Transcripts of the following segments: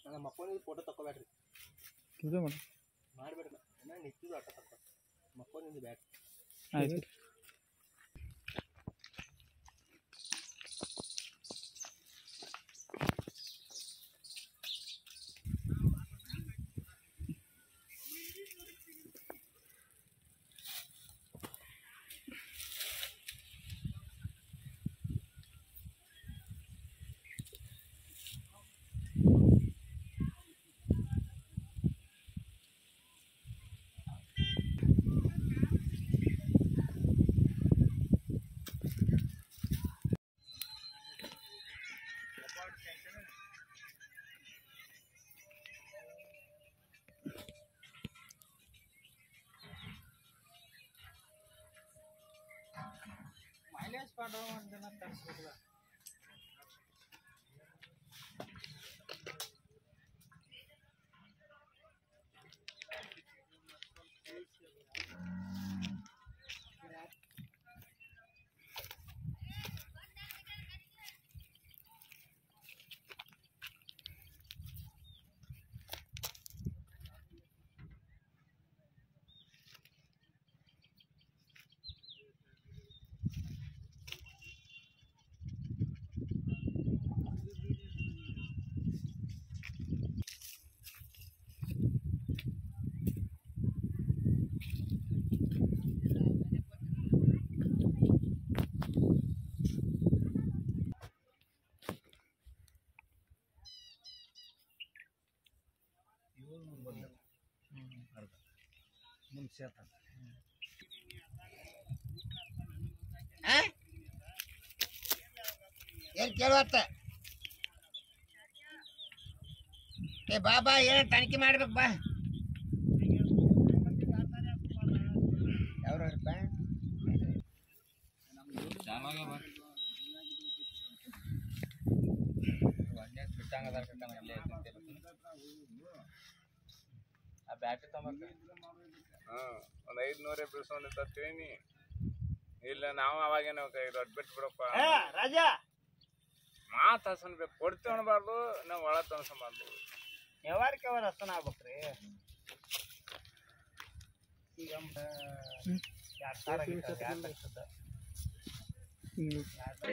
ನಮ್ಮ ಮಕ್ಕೊಂಡಿದ್ದು ಫೋಟೋ ತಗೋಬೇಡ್ರಿ ಇದು ಮಾಡಿ ಮಾಡ್ಬೇಡ್ರಿ ನಾನು ನಿಂತಿದ್ದು ಆಟ ತಗೋ ಮಕ್ಕೊಂಡಿದ್ದು ಬ್ಯಾಟ್ ಆಯ್ತು ಮೈಲೇಜ್ ಪಾಡೋ ಒಂದು ಜನ ತರಿಸ್ಬಿಡ್ಲ ಏನ್ ಕೇಳುವತ್ತ ಏ ಬಾ ಬಾ ಏನ ತನಿಖೆ ಮಾಡ್ಬೇಕು ಬಾ ಯಾವ್ರಪ್ಪ ಆ ಬ್ಯಾಟ್ರಿ ತಗೊಂಬ ಹಾಂ ಒಂದು ಐದುನೂರೇ ಬೀಳ್ಸೋಣ ಟ್ರೈನಿ ಇಲ್ಲ ನಾವು ಅವಾಗೇನೋ ಕೈ ದೊಡ್ಡ ಬಿಟ್ಟು ಬಿಡಪ್ಪ ರಾಜ ಮಾತು ಹಸನ್ಬೇಕು ಕೊಡ್ತಿ ಅನ್ಬಾರ್ದು ನಾವು ಒಳ ತನ್ಸಬಾರ್ದು ವ್ಯವಹಾರಕ್ಕೆ ಅವ್ರ ಹಸ್ತನ ಆಗ್ಬೇಕ್ರಿ ಈಗ ಎರಡು ಸಾವಿರ ಆಗಿತ್ತು, ಎರಡು ಲಕ್ಷದ. ಹ್ಮ್.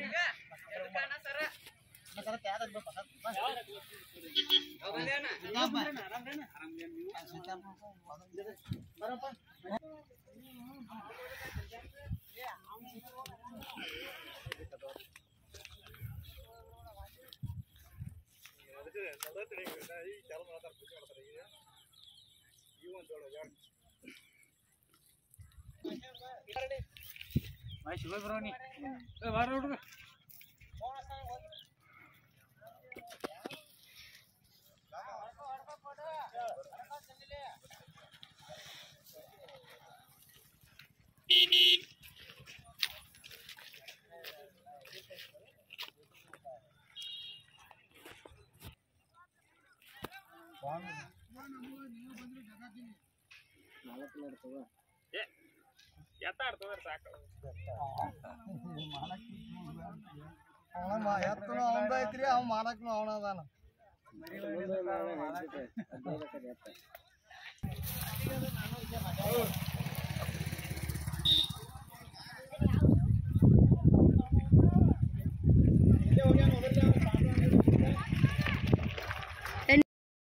ಎತ್ತಾಡ್ತದ ಸಾಕು ಎತ್ತನು ಅವಂದ ಐತ್ರಿ ಅವ್ ಮಾಡಕ್ನು ಅವನ ಅದಾನ ಹೌದು.